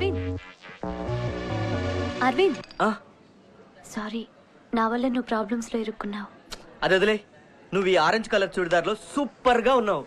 అరవింద్ అరవింద్ ఆ, సారీ నా వల్ల నువ్వు ప్రాబ్లమ్స్ లో ఇరుక్కున్నావు అది వదిలే నువ్వు ఈ ఆరెంజ్ కలర్ చూడిదార్లో సూపర్ గా ఉన్నావు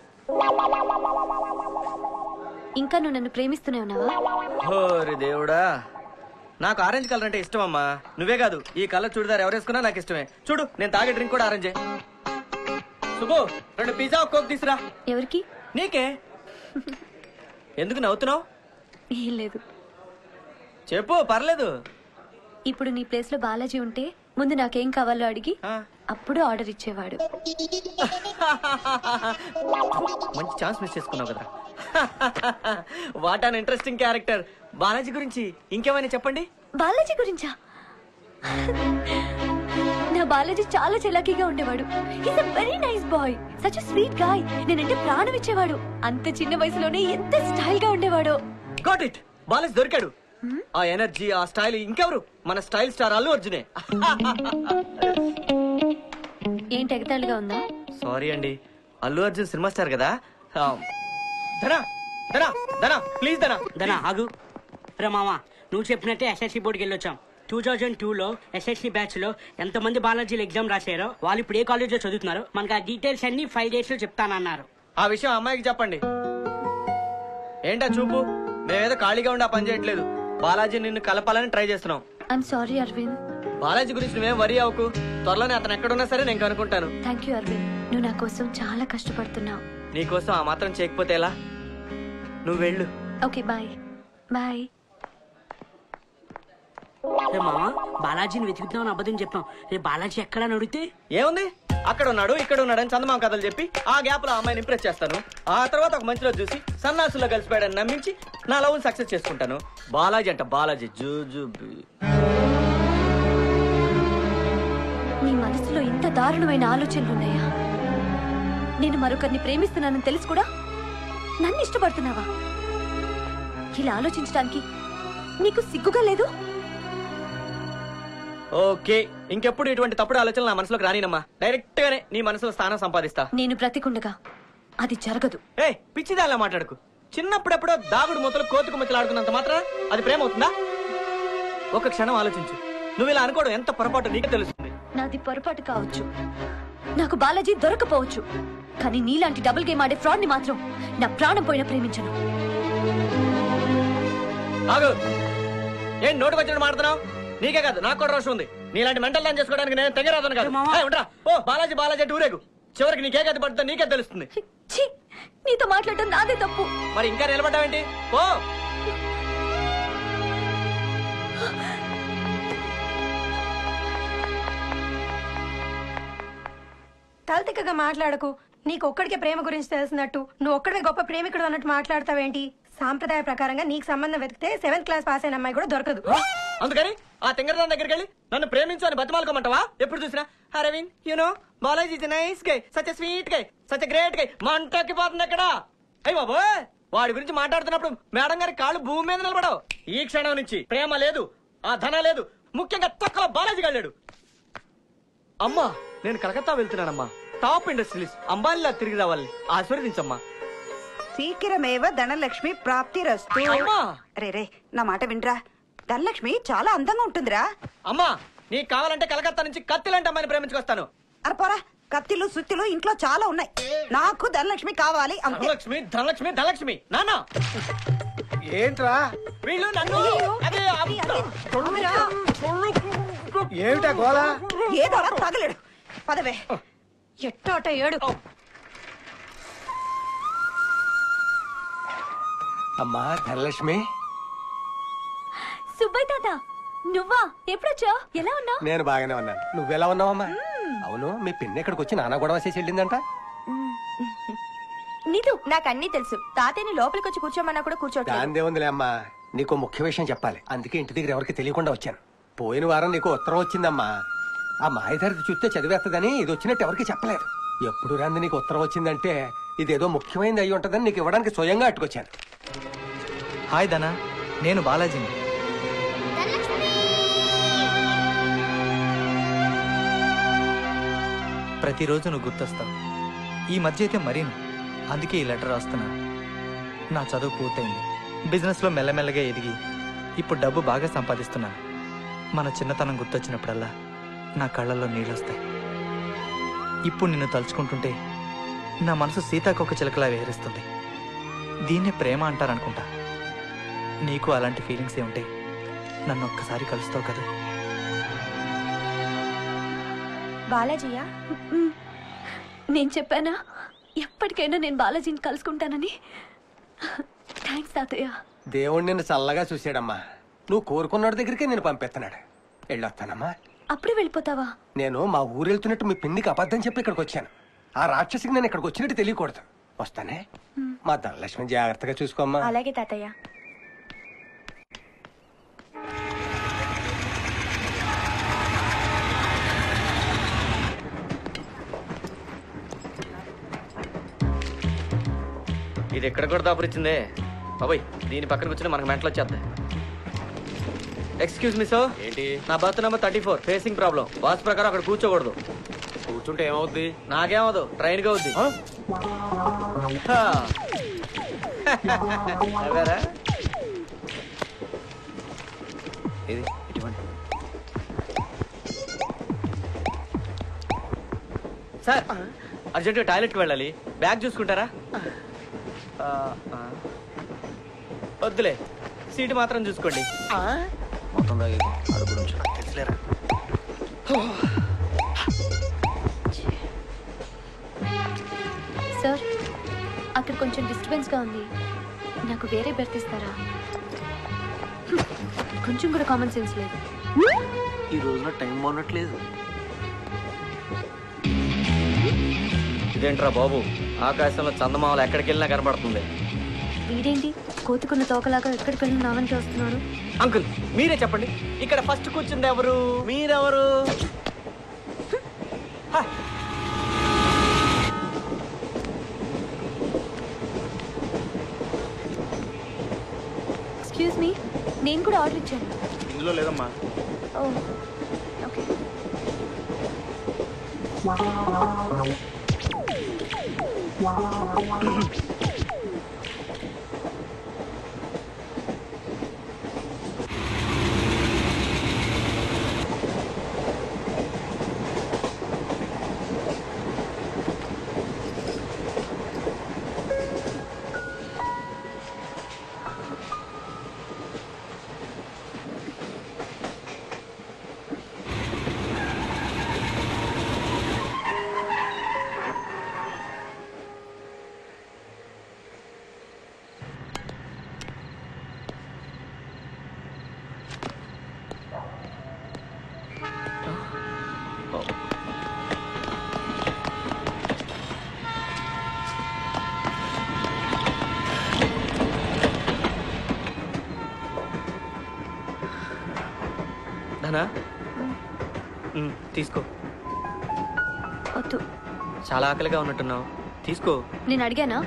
ఇంకా నువ్వు నన్ను ప్రేమిస్తూనే ఉన్నావా హోరి దేవుడా నాకు ఆరెంజ్ కలర్ అంటే ఇష్టం అమ్మా నువ్వే కాదు ఈ కలర్ చూడిదార్ ఎవరేసుకున్నా నాకు ఇష్టమే చూడు నేను తాగే డ్రింక్ కూడా ఆరెంజే సుబ్బు రెండు పిజ్జా ఒక కోక్ తీసురా ఎవరికి నీకే ఎందుకు నవ్వుతున్నావు ఏం లేదు చెప్పు పర్లేదు ఇప్పుడు నీ ప్లేస్ లో బాలాజీ ఉంటే ముందు నాకేం కావాలో అడిగి ఆ. అప్పుడు ఆర్డర్ ఇచ్చేవాడు మంచి ఛాన్స్ మిస్ చేసుకున్నావు కదా what an interesting character Balaji గురించి ఇంకేమైనా చెప్పండి బాలాజీ గురించా నా బాలాజీ చాలా చలాకీగా ఉండేవాడు is a very nice boy such sweet guy నేనంటే ప్రాణం ఇచ్చేవాడు అంత చిన్న వయసులోనే ఎంత స్టైల్ గా ఉండేవాడో గాట్ ఇట్ బాలాజీ దొరికాడు ఆ ఎనర్జీ ఆ స్టైల్ ఇంకెవరు మన స్టైల్ స్టార్ అల్లు అర్జునే ఏంటి ఎగతాళిగా ఉందా సారీ అండి అల్లు అర్జున్ సినిమా స్టార్ కదా ఆ, ధనా ధనా ధనా ప్లీజ్ ధనా దనా ఆగు రే మామ నువ్వు చెప్పినట్టే ఎస్ఎస్సి బోర్డుకి వెళ్ళొచ్చాం టూ థౌజండ్ టూలో ఎస్ఎస్సి బ్యాచ్ లో ఎంతమంది బాలాజీలు ఎగ్జామ్ రాశారో వాళ్ళు ఇప్పుడు ఏ కాలేజ్లో చదువుతున్నారో మనకు ఆ డీటెయిల్స్ అన్ని ఫైవ్ డేస్ లో చెప్తానన్నారు ఆ విషయం అమ్మాయికి చెప్పండి ఏంటా చూపు మేమేదో ఖాళీగా ఉండి ఆ పని చేయట్లేదు బాలాజీ నిన్ను కలపాలని ట్రై చేస్తున్నాం ఐఎమ్ సారీ అరవింద్ బాలాజీ గురించి నువ్వేం వరి అవ్వకు త్వరలోనే అతను ఎక్కడున్నా సరే నేను కనుక్కుంటాను థ్యాంక్ యూ అరవింద్ నువ్వు నా కోసం చాలా కష్టపడుతున్నావు నీకోసం ఆ మాత్రం చేయకపోతే ఎలా నువ్వు వెళ్ళు ఓకే బాయ్ బాయ్ రే మామ బాలాజీని వెతుకుతున్నామని అబద్ధం చెప్పాం రే బాలాజీ ఎక్కడా అడిగితే ఏముంది అక్కడ ఉన్నాడు ఇక్కడ ఉన్నాడు అని చందమామ కథలు చెప్పి ఆ గ్యాప్ లో అమ్మాయిని ఇంప్రెస్ చేస్తాను ఆ తర్వాత ఒక మంచిలో చూసి సన్నాసుల్లో కలిసిపోయాడని నమ్మించి నా లవ్ సక్సెస్ చేసుకుంటాను బాలాజీ అంట బాలాజీ జూజుబి నీ మనసులో ఇంత దారుణమైన ఆలోచనలు ఉన్నాయా నేను మరొకరిని ప్రేమిస్తున్నానని తెలుసు కూడా నన్ను ఇష్టపడుతున్నావా ఇలా ఆలోచించడానికి నీకు సిగ్గుగా లేదు ఓకే ఇంకెప్పుడు ఇటువంటి తప్పుడు ఆలోచనలు నా మనసులోకి రానినమ్మా డైరెక్ట్ గానే నీ మనసులో స్థానం సంపాదిస్తా నేను బ్రతికుండగా అది జరగదు ఏ పిచ్చిదాల్లా మాట్లాడుకు చిన్నప్పుడెప్పుడో దాగుడు మూతలు కోతుకు ముచ్చలు ఆడుకున్నంత మాత్రం అది ప్రేమ అవుతుందా ఒక క్షణం ఆలోచించు నువ్వు ఇలా అనుకోవడం ఎంత పొరపాటు నీకు తెలుస్తుంది నాది పొరపాటు కావచ్చు నాకు బాలాజీ దొరకపోవచ్చు కానీ నీలాంటి డబుల్ గేమ్ ఆడే ఫ్రాడ్ ని మాత్రం నా ప్రాణం పోయిన ప్రేమించను ఆగు ఏం నోటుకు వచ్చినట్టు మాడుతున్నావు నీకే కాదు నాకు కూడా రోషం ఉంది నీలాంటి మెంటల్ దాన్ని చేసుకోవడానికి నేను తెగరాదను కాదు మామ. ఏయ్, ఉండరా ఓ బాలాజీ బాలాజీ అంటే ఊరేగు చివరికి నీకే గది పడుతుందో నీకే తెలుస్తుంది ఛీ నీతో మాట్లాడటం నాదే తప్పు మరి ఇంకా నిలబడ్డావేంటి ఓ తలతిక్కగా మాట్లాడకు నీకు ఒక్కడికే ప్రేమ గురించి తెలిసినట్టు నువ్వు ఒక్కడే గొప్ప ప్రేమికుడు అన్నట్టు మాట్లాడతావేంటి సాంప్రదాయ ప్రకారంగా నీకు సంబంధం వెతికితే సెవెంత్ క్లాస్ పాస్ అయిన అమ్మాయి కూడా దొరకదు అందుకని ఆ తింగరదాని దగ్గరికి వెళ్ళి నన్ను ప్రేమించు అని బతిమాలుకోమంటావా ఎప్పుడు చూసినా Aravind you know Balaji is nice guy such sweet guy such great guy మంటకి పోతుంది అక్కడ అయ్యి బాబు వాడి గురించి మాట్లాడుతున్నప్పుడు మేడం గారి కాళ్ళు భూమి మీద నిలబడవు ఈ క్షణం నుంచి ప్రేమ లేదు ఆ ధన లేదు ముఖ్యంగా తక్కువ బాలాజీ వెళ్ళాడు అమ్మా నేను కలకత్తా వెళ్తున్నానమ్మా టాప్ ఇండస్ట్రీస్ అంబానీలా తిరిగి రావాలి ఆశీర్వదించమ్మా శీఘ్రమేవ ధనలక్ష్మి ప్రాప్తిరస్తు అమ్మా రే రే నా మాట వినరా ధనలక్ష్మి చాలా అందంగా ఉంటుందిరా అమ్మా నీకు కావాలంటే కలకత్తా నుంచి కత్తిలాంటి అమ్మాయిని ప్రేమించుకొస్తాను అరపోరా కత్తిలు సుత్తిలు ఇంట్లో చాలా ఉన్నాయి నాకు ధనలక్ష్మి కావాలి అంతే ధనలక్ష్మి ధనలక్ష్మి ధనలక్ష్మి నాన్న ఏంట్రా వీళ్ళు నన్ను అదే అమ్మ. ఏమిటా గోళ ఏదో అలా తగలేడు పదవే ఎట్టోట ఏడు అమ్మా ధనలక్ష్మి సుబ్బయ్య తాత నువ్వా ఎప్పుడొచ్చావు ఎలా ఉన్నావు నేను బాగానే ఉన్నాను నువ్వెలా ఉన్నావమ్మా అవును మీ పిన్ని ఇక్కడికి వచ్చి నాన్న గొడవ చేసి వెళ్ళిందంట నీదు నాకు అన్ని తెలుసు తాతయ్యని లోపలికి వచ్చి కూర్చోమన్నా కూడా కూర్చోట్లేదు దాందే ఉందిలే అమ్మా నీకు ముఖ్య విషయం చెప్పాలి అందుకే ఇంటి దగ్గర ఎవరికి తెలియకుండా వచ్చాను పోయిన వారం నీకు ఉత్తరం వచ్చిందమ్మా ఆ మాయధారి చూస్తే చదివేస్తదని ఇది వచ్చినట్టు ఎవరికి చెప్పలేదు ఎప్పుడు రాంది నీకు ఉత్తరం వచ్చిందంటే ఇదేదో ముఖ్యమైనది అయి ఉంటదని నీకు ఇవ్వడానికి స్వయంగా అట్టుకొచ్చాను హాయ్ ధనా నేను బాలాజీని ప్రతిరోజు నువ్వు గుర్తొస్తావు ఈ మధ్య అయితే మరీను అందుకే ఈ లెటర్ రాస్తున్నా నా చదువు పూర్తయింది బిజినెస్లో మెల్లమెల్లగా ఎదిగి ఇప్పుడు డబ్బు బాగా సంపాదిస్తున్నాను మన చిన్నతనం గుర్తొచ్చినప్పుడల్లా నా కళ్ళల్లో నీళ్ళొస్తాయి ఇప్పుడు నిన్ను తలుచుకుంటుంటే నా మనసు సీతాకొక చిలకలా విహరిస్తుంది దీన్నే ప్రేమ అంటారనుకుంటా నీకు అలాంటి ఫీలింగ్స్ ఏ ఉంటే నన్ను ఒక్కసారి కలుస్తావు కదా బాలాజీయా మ్మ్. నేను చెప్పానా ఎప్పటికైనా నేను బాలాజీని కలుసుకుంటానని థ్యాంక్స్ తాతయ్య దేవుడు నిన్ను చల్లగా చూశాడమ్మా నువ్వు కోరుకున్నాడు దగ్గరికే నేను పంపిస్తున్నాడు వెళ్ళొస్తానమ్మా అప్పుడే వెళ్ళిపోతావా నేను మా ఊరు వెళ్తున్నట్టు మీ పిన్నికి అబద్ధం చెప్పి ఇక్కడికి వచ్చాను ఆ రాక్షసికి నేను ఇక్కడికి వచ్చినట్టు తెలియకూడదు వస్తానే మా ధనలక్ష్మి జాగ్రత్తగా చూసుకోమ్మా అలాగే తాతయ్య ఇది ఎక్కడ కూడా దాపురిచ్చిందే బాబాయ్ దీని పక్కన కూర్చుని మనకు మెంటలు వచ్చేద్దాయి ఎక్స్క్యూజ్ మీ సార్ ఏంటి నా berth number thirty four facing problem boss ప్రకారం అక్కడ కూర్చోకూడదు కూర్చుంటే ఏమవుద్ది నాకేమవదు ట్రైన్ గా అవుద్ది హా. నవ్వారా? ఇది ఇటువంటి సార్ అర్జెంటుగా టాయిలెట్కి వెళ్ళాలి బ్యాగ్ చూసుకుంటారా ఆ, ఆ. వద్దులే సీటు మాత్రం చూసుకోండి మొత్తం తాగేది అడుగు గురించి నాకు తెలుసులేరా సార్ అక్కడ కొంచెం డిస్టర్బెన్స్ గా ఉంది నాకు వేరే బెర్త్ ఇస్తారా హ్మ్. కొంచెం కూడా కామన్ సెన్స్ లేదు ఈ రోజున టైం బాగున్నట్లేదు ఇదేంట్రా బాబు ఆకాశంలో చందమామలు ఎక్కడికి వెళ్ళినా కనబడుతుంది వీడేంటి కోతుకున్న తోకలాగా ఎక్కడికి వెళ్ళిన నావంటి వస్తున్నాడు అంకుల్ మీరే చెప్పండి ఇక్కడ ఫస్ట్ కూర్చుంది ఎవరు మీరెవరు హ. ఎక్స్క్యూజ్ మీ నేను కూడా ఆర్డర్ ఇచ్చాను ఇందులో లేదమ్మా ఓ ఓకే నానా మ్, తీసుకో వద్దు చాలా ఆకలిగా ఉన్నట్టున్నావు తీసుకో నేను అడిగానా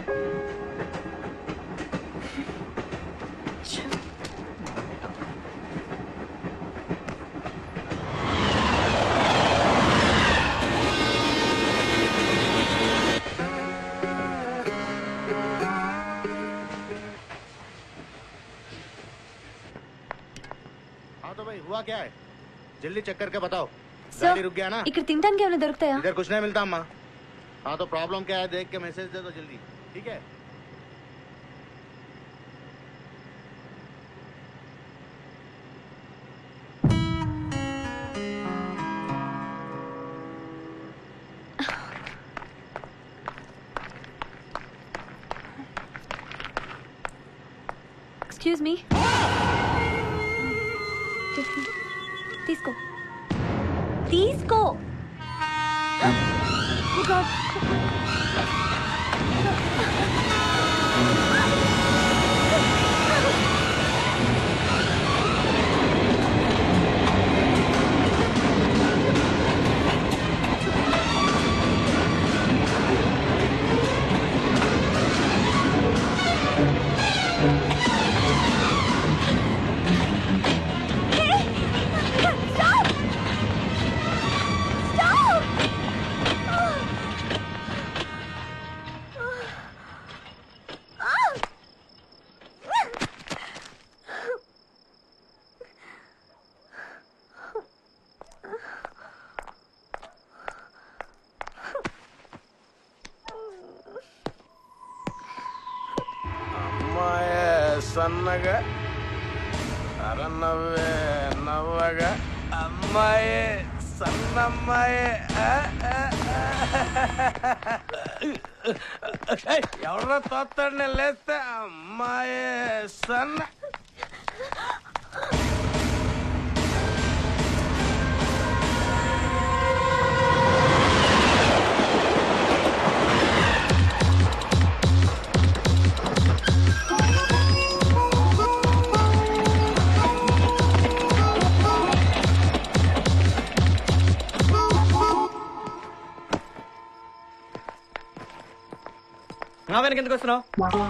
हाँ तो भाई हुआ क्या है जल्दी चेक करके बताओ సార్ गाड़ी रुक गया ना ఇక్కడ తినడానికి ఏమైనా దొరుకుతాయా इधर कुछ नहीं मिलता अम्मा हाँ तो प्रॉब्लम क्या है देख के मैसेज दे दो जल्दी ठीक है ఎక్స్క్యూజ్ మీ తీసుకో తీసుకో Oh God. సన్నగా అర నవ్వే నవ్వగా అమ్మాయి సన్నమ్మాయి ఆ, ఆ, ఆ. ఏయ్, ఎవరో తోస్తాడు నేను లేస్తే అమ్మాయి సన్న నా వెనక ఎందుకు వస్తున్నావు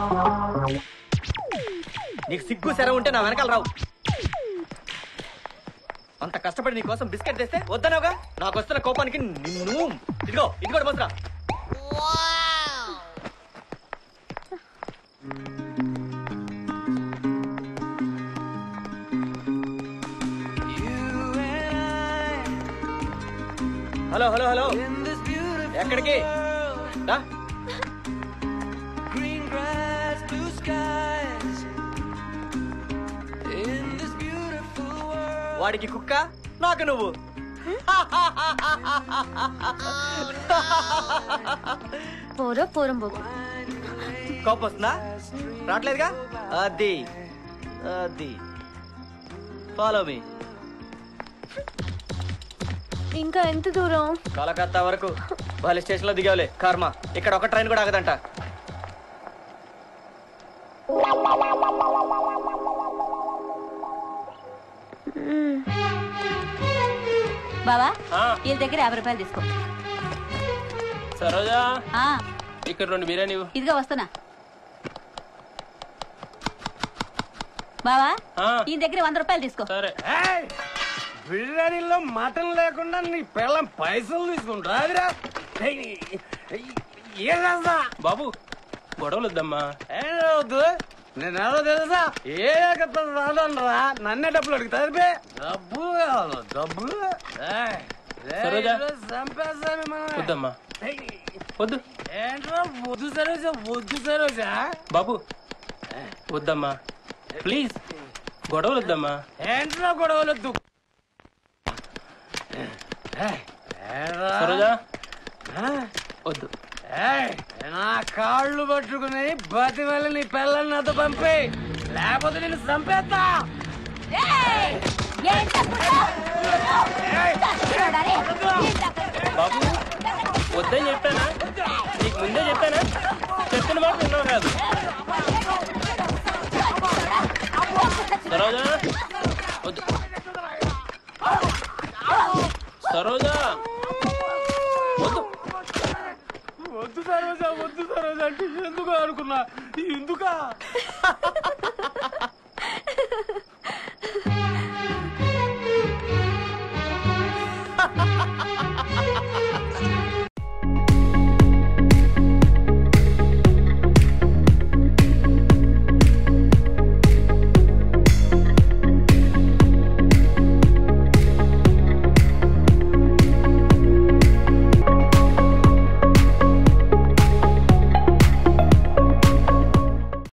నీకు సిగ్గు సెర ఉంటే నా వెనకాల రావు అంత కష్టపడి నీ కోసం బిస్కెట్ తెస్తే వద్దనవుగా నాకు వస్తున్న కోపానికి నిన్ను ఇదిగో ఇది కూడా పోతురా హలో హలో హలో ఎక్కడికి రా. వాడికి కుక్క నాకు నువ్వు పోరో పోరం పోకు కోపం వస్తుందా రావట్లేదుగా అది అది ఫాలో మీ ఇంకా ఎంత దూరం కలకత్తా వరకు వాళ్ళ స్టేషన్ లో దిగావులే కర్మ ఇక్కడ ఒక ట్రైన్ కూడా ఆగదంట బావా వీళ్ళ దగ్గర యాభై రూపాయలు తీసుకో సరోజా ఆ, ఇక్కడ రెండు బిర్యానీ ఇవ్వు. ఇదిగో వస్తున్నా బావా ఆ. ఈ దగ్గర వంద రూపాయలు తీసుకో సరే ఏయ్! బిర్యానీలో మటన్ లేకుండా నీ పిల్లం పైసలు తీసుకుంటా అదిరా ఏ చేస్తా బాబు గొడవలు వద్దమ్మా ఏం వద్దు నేను ఎవరో తెలుసా ఏ రాదనరా నన్నే డబ్బులు అడుగుతా డబ్బు కావాలి డబ్బు ఏయ్! ఏయ్, సరోజా. ఈరోజు చంపేస్తాను మనల్ని. వద్దమ్మా ఏయ్! వద్దు ఏంట్రా వద్దు సరోజా వద్దు సరోజా బాబు వద్దమ్మా ప్లీజ్ గొడవలు వద్దమ్మా ఏంట్రా గొడవలొద్దు ఏయ్! ఏంట్రా? సరోజా ఆ? వద్దు ఏయ్, నా కాళ్ళు పట్టుకుని బతి వల్ల నీ పిల్లల్ని నాతో పంపి లేకపోతే నేను చంపేస్తా ఏయ్, బాబు వద్దని చెప్పానా నీకు ముందే చెప్పానా చెప్పిన మాట విన్నావు కాదు సరోజా వద్దు సరోజా వద్దు వద్దు సరోజా వద్దు సరోజా అంటే ఎందుకు అనుకున్నా ఎందుకా